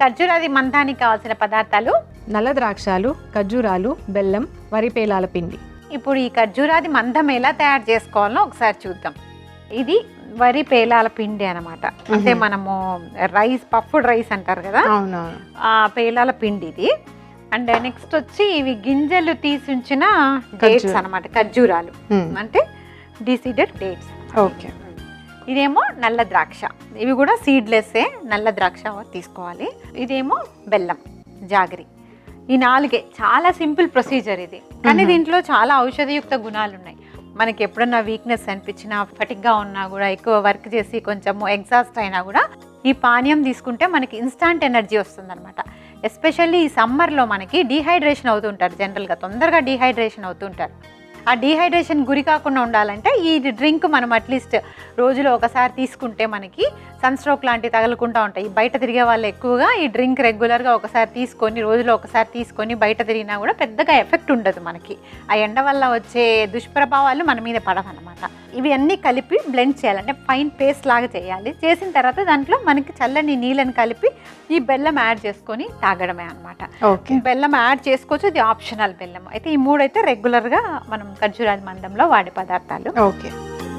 ఖర్జూరాది మందానికి కావాల్సిన పదార్థాలు నల్ల ద్రాక్షాలు ఖర్జూరాలు బెల్లం వరి పేలాల పిండి ఇప్పుడు ఈ ఖర్జూరాది మందం ఎలా తయారు చేసుకోవాలో ఒకసారి చూద్దాం ఇది వరి పేలాల పిండి అనమాట అంటే మనము రైస్ పఫ్డ్ రైస్ అంటారు కదా అవునవును ఆ పేలాల పిండి ఇది అండ్ నెక్స్ట్ వచ్చి ఇవి గింజలు తీసి ఉంచిన డేట్స్ ఖర్జూరం. అనమాట ఖర్జూరాలు అంటే డిసీడెడ్ డేట్స్ ఓకే ఇదేమో నల్ల ద్రాక్ష ఇవి కూడా సీడ్లెస్సే నల్ల ద్రాక్ష తీసుకోవాలి ఇదేమో బెల్లం జాగరి ఈ నాలుగే చాలా సింపుల్ ప్రొసీజర్ ఇది కానీ మ్మ్. దీంట్లో చాలా ఔషధయుక్త గుణాలు ఉన్నాయి మనకి ఎప్పుడన్నా వీక్నెస్ అనిపించినా ఫటిక్గా ఉన్నా కూడా ఎక్కువ వర్క్ చేసి కొంచెం ఎగ్జాస్ట్ అయినా కూడా ఈ పానీయం తీసుకుంటే మనకి ఇన్స్టాంట్ ఎనర్జీ వస్తుందన్నమాట ఎస్పెషల్లీ ఈ సమ్మర్లో మనకి డీహైడ్రేషన్ అవుతుంటారు జనరల్గా తొందరగా డీహైడ్రేషన్ అవుతుంటారు ఆ డీహైడ్రేషన్ గురి కాకుండా ఉండాలంటే ఈ డ్రింక్ మనం అట్లీస్ట్ రోజులో ఒకసారి తీసుకుంటే మనకి సన్ స్ట్రోక్ లాంటివి తగలకుండా ఉంటాయి బయట తిరిగే వాళ్ళు ఎక్కువగా ఈ డ్రింక్ రెగ్యులర్గా ఒకసారి తీసుకొని రోజులో ఒకసారి తీసుకొని బయట తిరిగినా కూడా పెద్దగా ఎఫెక్ట్ ఉండదు మనకి ఆ ఎండ వల్ల వచ్చే దుష్ప్రభావాలు మన మీద పడవన్నమాట ఇవి అన్నీ కలిపి బ్లెండ్ చేయాలి అంటే ఫైన్ పేస్ట్ లాగా చేయాలి చేసిన తర్వాత దాంట్లో మనకి చల్లని నీళ్ళని కలిపి ఈ బెల్లం యాడ్ చేసుకొని తాగడమే అనమాట ఓకే బెల్లం యాడ్ చేసుకోవచ్చు ఇది ఆప్షనల్ బెల్లం అయితే ఈ మూడైతే రెగ్యులర్గా మనం ఖర్జూరాది మందంలో వాడే పదార్థాలు ఓకే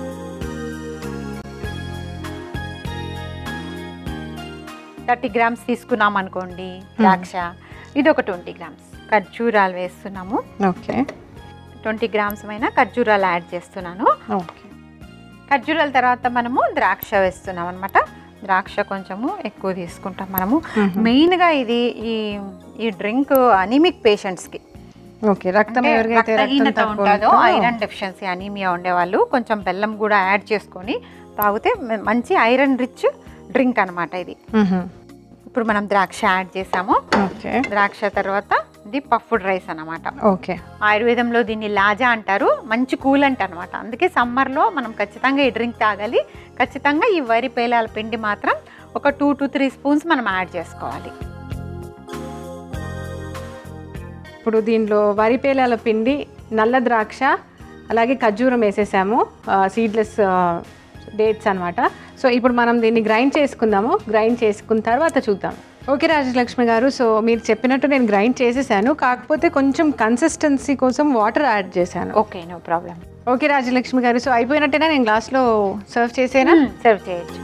థర్టీ గ్రామ్స్ తీసుకున్నాం అనుకోండి ద్రాక్ష ఇది ఒక ట్వంటీ గ్రామ్స్ ఖర్జూరాలు వేస్తున్నాము ఓకే ట్వంటీ గ్రామ్స్ అయినా ఖర్జూరాలు యాడ్ చేస్తున్నాను ఓకే ఖర్జూరాల తర్వాత మనము ద్రాక్ష వేస్తున్నాం అనమాట ద్రాక్ష కొంచెము ఎక్కువ తీసుకుంటాం మనము మెయిన్గా ఇది ఈ ఈ డ్రింక్ అనిమిక్ పేషెంట్స్కి ఓకే రక్తం ఎవరికైతే రక్తం రక్తహీనత తక్కువ ఉంటుందో ఉంటుందో, ఐరన్ డెఫిషియన్సీ అనీమియా ఉండేవాళ్ళు కొంచెం బెల్లం కూడా యాడ్ చేసుకొని తాగితే మ- మంచి ఐరన్ రిచ్ డ్రింక్ అన్నమాట ఇది మ్మ్. ఇప్పుడు మనం ద్రాక్ష యాడ్ చేసాము ఓకే ద్రాక్ష తర్వాత ఇది పఫ్డ్ రైస్ అన్నమాట ఓకే ఆయుర్వేదంలో దీన్ని లాజా అంటారు మంచి కూలంట్ అనమాట అందుకే సమ్మర్లో మనం ఖచ్చితంగా ఈ డ్రింక్ తాగాలి ఖచ్చితంగా ఈ వరి పేలాల పిండి మాత్రం ఒక టూ టు త్రీ స్పూన్స్ మనం యాడ్ చేసుకోవాలి ఇప్పుడు దీనిలో వరి పేలాల పిండి నల్ల ద్రాక్ష అలాగే ఖర్జూరం వేసేసాము సీడ్లెస్ డేట్స్ అన్నమాట సో ఇప్పుడు మనం దీన్ని గ్రైండ్ చేసుకుందాము గ్రైండ్ చేసుకున్న తర్వాత చూద్దాం ఓకే రాజలక్ష్మి గారు సో మీరు చెప్పినట్టు నేను గ్రైండ్ చేసేసాను కాకపోతే కొంచెం కన్సిస్టెన్సీ కోసం వాటర్ యాడ్ చేశాను okay no problem okay Rajalakshmi గారు సో అయిపోయినట్టేనా నేను గ్లాస్లో సర్వ్ చేసేనా సర్వ్ చేయొచ్చు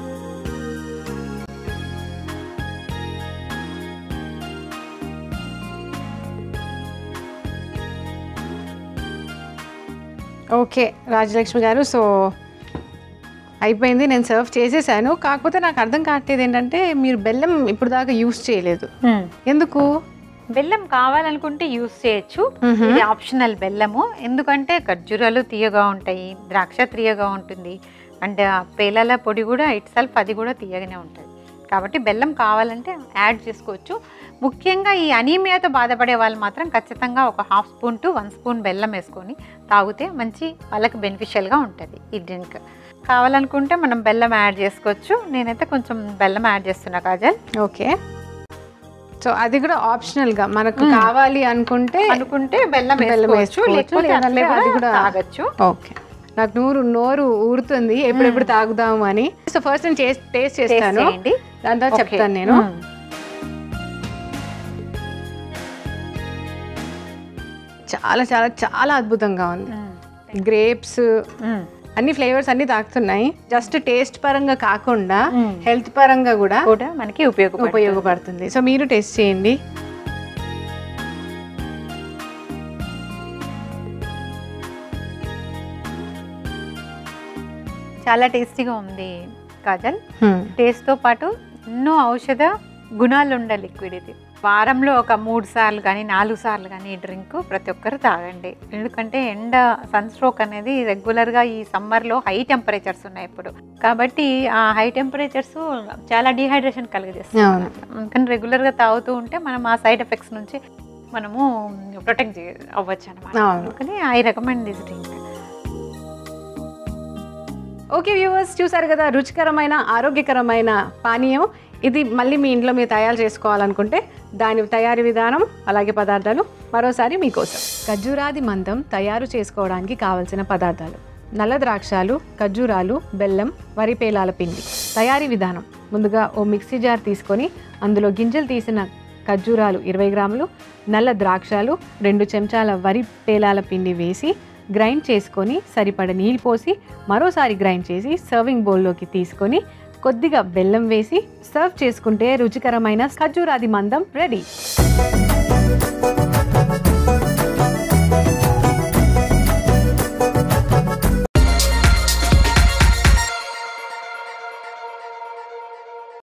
ఓకే రాజలక్ష్మి గారు సో అయిపోయింది నేను సర్వ్ చేసేసాను కాకపోతే నాకు అర్థం కావట్లేదు ఏంటంటే మీరు బెల్లం ఇప్పుడు దాకా యూస్ చేయలేదు ఎందుకు బెల్లం కావాలనుకుంటే యూస్ చేయొచ్చు మ్హూ. ఇది ఆప్షనల్ బెల్లము ఎందుకంటే ఖర్జూరాలు తీయగా ఉంటాయి ద్రాక్ష తీయగా ఉంటుంది అండ్ ఆ పేలాల పొడి కూడా ఇట్ సెల్ఫ్ అది కూడా తీయగానే ఉంటుంది కాబట్టి బెల్లం కావాలంటే యాడ్ చేసుకోవచ్చు ముఖ్యంగా ఈ అనీమియాతో బాధపడే వాళ్ళు మాత్రం ఖచ్చితంగా ఒక half spoon to one spoon బెల్లం వేసుకొని తాగితే మంచి వాళ్ళకి బెనిఫిషియల్గా ఉంటుంది ఈ డ్రింక్ కావాలనుకుంటే మనం బెల్లం యాడ్ చేసుకోవచ్చు నేనైతే కొంచెం బెల్లం యాడ్ చేస్తున్నా కాజల్ ఓకే సో అది కూడా ఆప్షనల్ గా మనకు మ్మ్. కావాలి అనుకుంటే అనుకుంటే బెల్లం బెల్లం వేసుకోవచ్చు వేసుకోవచ్చు, లేకపోతే లేదంటే అట్లే అది కూడా కూడా- తాగొచ్చు ఓకే నాకు నోరు నోరు ఊరుతుంది ఎప్పుడెప్పుడు తాగుదాము అని సో ఫస్ట్ నేను టేస్ట్ టేస్ట్ టేస్ట్ చేస్తాను చేయండి దాని తర్వాత ఓకే. చెప్తాను నేను మ్మ్. చాలా చాలా చాలా అద్భుతంగా ఉంది మ్మ్. గ్రేప్స్ మ్మ్. అన్ని ఫ్లేవర్స్ అన్ని తాకుతున్నాయి జస్ట్ టేస్ట్ పరంగా కాకుండా మ్మ్. హెల్త్ పరంగా కూడా కూడా మనకి ఉపయోగపడుతుంది ఉపయోగపడుతుంది సో మీరు టేస్ట్ చేయండి చాలా టేస్టీగా ఉంది కాజల్ హ్మ్. టేస్ట్తో పాటు ఎన్నో ఔషధ గుణాలు ఉండే లిక్విడ్ ఇది వారంలో ఒక మూడు సార్లు కానీ నాలుగు సార్లు కానీ ఈ డ్రింక్ ప్రతి ఒక్కరు తాగండి ఎందుకంటే ఎండ సన్ స్ట్రోక్ అనేది రెగ్యులర్గా ఈ సమ్మర్లో హై టెంపరేచర్స్ ఉన్నాయి ఇప్పుడు కాబట్టి ఆ హై టెంపరేచర్స్ చాలా డిహైడ్రేషన్ కలుగజేస్తుంది అవును. అందుకని రెగ్యులర్గా తాగుతూ ఉంటే మనం ఆ సైడ్ ఎఫెక్ట్స్ నుంచి మనము ప్రొటెక్ట్ అవ్వచ్చు అనమాట అవును. అందుకని I recommend this drink okay viewers చూసారు కదా రుచికరమైన ఆరోగ్యకరమైన పానీయం ఇది మళ్ళీ మీ ఇంట్లో మీరు తయారు చేసుకోవాలనుకుంటే దాని తయారీ విధానం అలాగే పదార్థాలు మరోసారి మీకోసం ఖర్జూరాది మందం తయారు చేసుకోవడానికి కావలసిన పదార్థాలు నల్ల ద్రాక్షాలు ఖర్జూరాలు బెల్లం వరి పేలాల పిండి తయారీ విధానం ముందుగా ఓ మిక్సీ జార్ తీసుకొని అందులో గింజలు తీసిన ఖర్జూరాలు ఇరవై గ్రాములు నల్ల ద్రాక్షాలు రెండు చెంచాల వరి పేలాల పిండి వేసి గ్రైండ్ చేసుకొని సరిపడ నీళ్ళు పోసి మరోసారి గ్రైండ్ చేసి సర్వింగ్ బౌల్లోకి తీసుకొని కొద్దిగా బెల్లం వేసి సర్వ్ చేసుకుంటే రుచికరమైన ఖర్జూరాది మందం రెడీ